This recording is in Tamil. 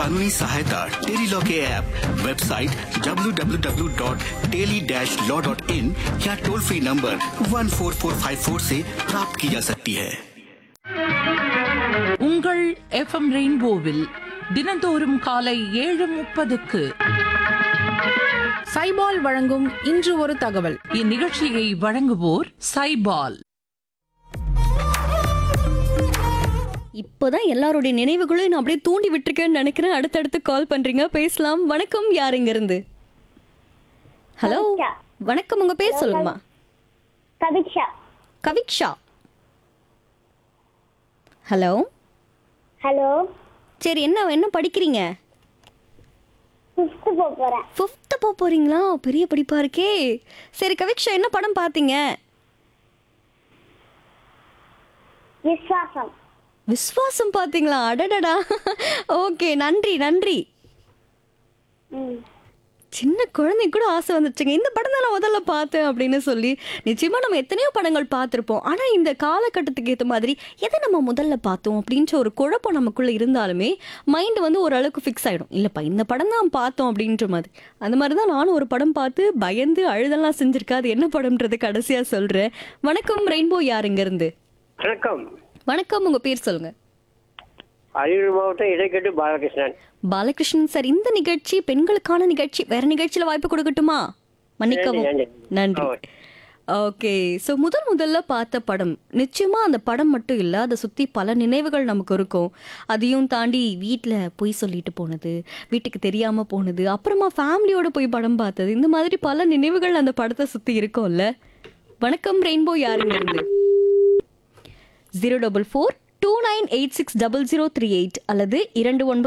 कानूनी सहायता टेली लॉ के ऐप वेबसाइट www.teli-law.in या टोल फ्री नंबर 14454 से प्राप्त की जा सकती है உங்கள் எஃப்எம் ரெயின்போவில் தினந்தோறும் காலை ஏழு முப்பதுக்கு சைபால் வழங்கும் இன்று ஒரு தகவல் இந்நிகழ்ச்சியை வழங்குவோர் சைபால் இப்போதான் எல்லாருடைய நினைவுகளையும் நான் அப்படியே தூண்டி விட்டுருக்கேன்னு நினைக்கிறேன் அடுத்தடுத்து கால் பண்றீங்க பேசலாம் வணக்கம் யார் இங்க இருந்து ஹலோ கவிக்ஷா. வணக்கம் உங்க பேர் சொல்லுங்கம்மா கவிக்ஷா கவிக்ஷா ஹலோ ஹலோ சரி என்ன என்ன படிக்கிறீங்க ஃபிஃப்த்து போக போகிறேன் ஃபிஃப்த்து போக போறீங்களா பெரிய படிப்பா இருக்கே சரி கவிக்ஷா என்ன படம் பார்த்தீங்க விஸ்வாசம் விஸ்வாசம் பார்த்தீங்களா அடடடா ஓகே நன்றி நன்றி ம் சின்ன குழந்தை கூட ஆசை வந்துச்சுங்க இந்த படம் தான் நான் முதல்ல பார்த்தேன் அப்படின்னு சொல்லி நிச்சயமா நம்ம எத்தனையோ படங்கள் பார்த்துருப்போம் ஆனா இந்த காலகட்டத்துக்கு ஏற்ற மாதிரி எதை நம்ம முதல்ல பார்த்தோம் அப்படின்ற ஒரு குழப்பம் நமக்குள்ள இருந்தாலுமே மைண்ட் வந்து ஓரளவுக்கு ஃபிக்ஸ் ஆயிடும் இல்லப்பா இந்த படம் தான் பார்த்தோம் அப்படின்ற மாதிரி அந்த மாதிரி தான் நானும் ஒரு படம் பார்த்து பயந்து அழுதெல்லாம் செஞ்சிருக்கேன் அது என்ன படம்ன்றது கடைசியா சொல்றேன் வணக்கம் ரெயின்போ யாருங்க இருந்து வணக்கம் வணக்கம் உங்க பேர் சொல்லுங்க அரியலூர் மாவட்டம் இடைக்கட்டு பாலகிருஷ்ணன் பாலகிருஷ்ணன் சார் இந்த நிகழ்ச்சி பெண்களுக்கான நிகழ்ச்சி வேற நிகழ்ச்சியில வாய்ப்பு கொடுக்கட்டுமா மன்னிக்கவும் நன்றி, நன்றி ஓகே. ஓகே ஸோ முதல் முதல்ல பார்த்த படம் நிச்சயமா அந்த படம் மட்டும் இல்லை அதை சுற்றி பல நினைவுகள் நமக்கு இருக்கும் அதையும் தாண்டி வீட்டில் பொய் சொல்லிட்டு போனது வீட்டுக்கு தெரியாமல் போனது அப்புறமா ஃபேமிலியோட போய் படம் பார்த்தது இந்த மாதிரி பல நினைவுகள் அந்த படத்தை சுற்றி இருக்கும்ல வணக்கம் ரெயின்போ யாருங்க இருந்து zero double four two nine eight six double zero three eight அல்லது இரண்டு ஒன்பது